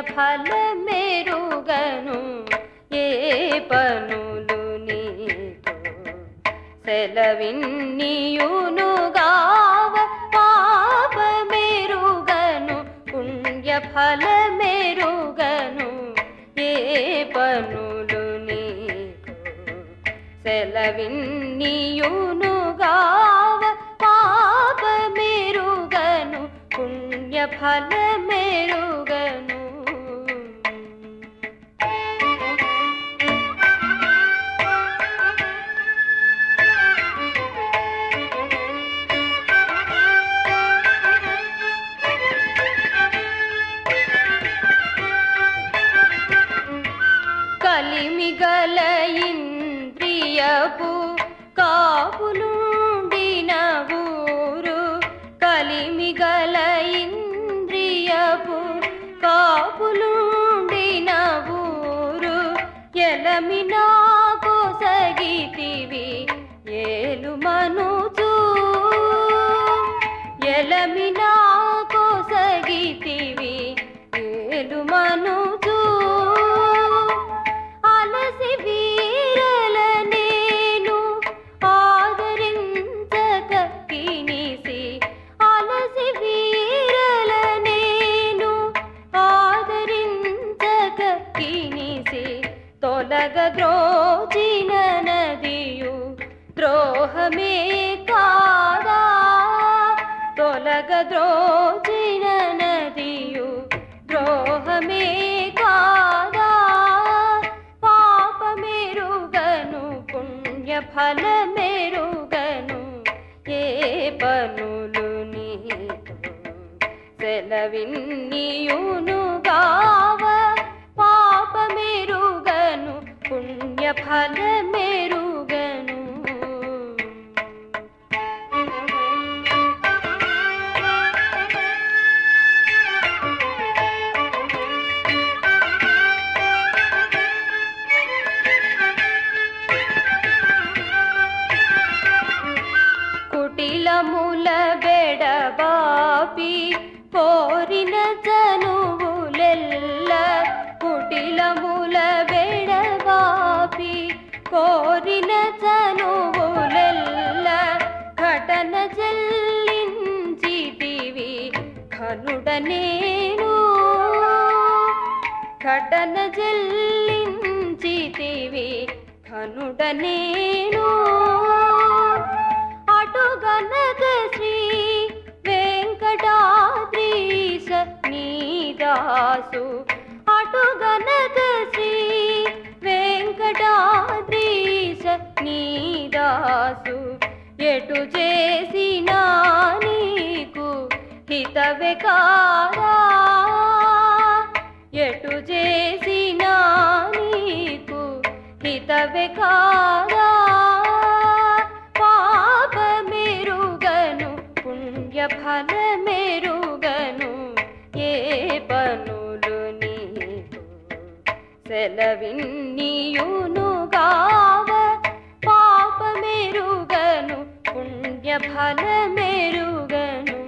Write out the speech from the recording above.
ఫలమెరుగను ఏ పనులు నీకు సెలవిన్నియునుగావ పాపమెరుగను పుణ్య ఫలమెరుగను ఏ పనులు నీకు సెలవిన్నియునుగావ పాపమెరుగను పుణ్య ఫలమెరుగను కలిమిగల ఇంద్రియపు కాపులుండిన ఊరు కలిమిగల ఇంద్రియపు కాపులుండిన ఊరు ఎలమినా కొసగితివి ఏలు మనుచు ఎలమినా కొసగితివి ఏలు మనుచు అలసి వీరల నేను ఆదరించక కినిసి అలసి వీరల నేను ఆదరించక కినిసి తొలగ ద్రోచిన నదియు ద్రోహమే కాదా తొలగ ద్రోచిన నదియు ద్రోహమే కాదా పాపమెరుగను పుణ్య ఫలమెరుగను ఏ పనులు నీకు సెలవిన్నియునుగావ పాపమెరుగను పుణ్య ఫలమెరుగను కుటిలముల బెడబాపి కోరిన చనువులెల్ల కుటిలముల బెడబాపి కోరిన చనువులెల్ల ఘటన చెల్లించితివి కనుడ నేను ఘటన చెల్లించితివి కనుడ నేను అటుగనక శ్రీ వెంకటాద్రీశ నీదాసు అటుగనక శ్రీ వెంకటాద్రీశ నీదాసు ఎటు చేసినా నీకు హితవే కాదా ఎటు చేసినా నీకు హితవే కాదా పాపమెరుగను పుణ్య ఫలమెరుగను ఏ పనులు నీకు సెలవిన్నియునుగావ పాపమెరుగను పుణ్య ఫలమెరుగను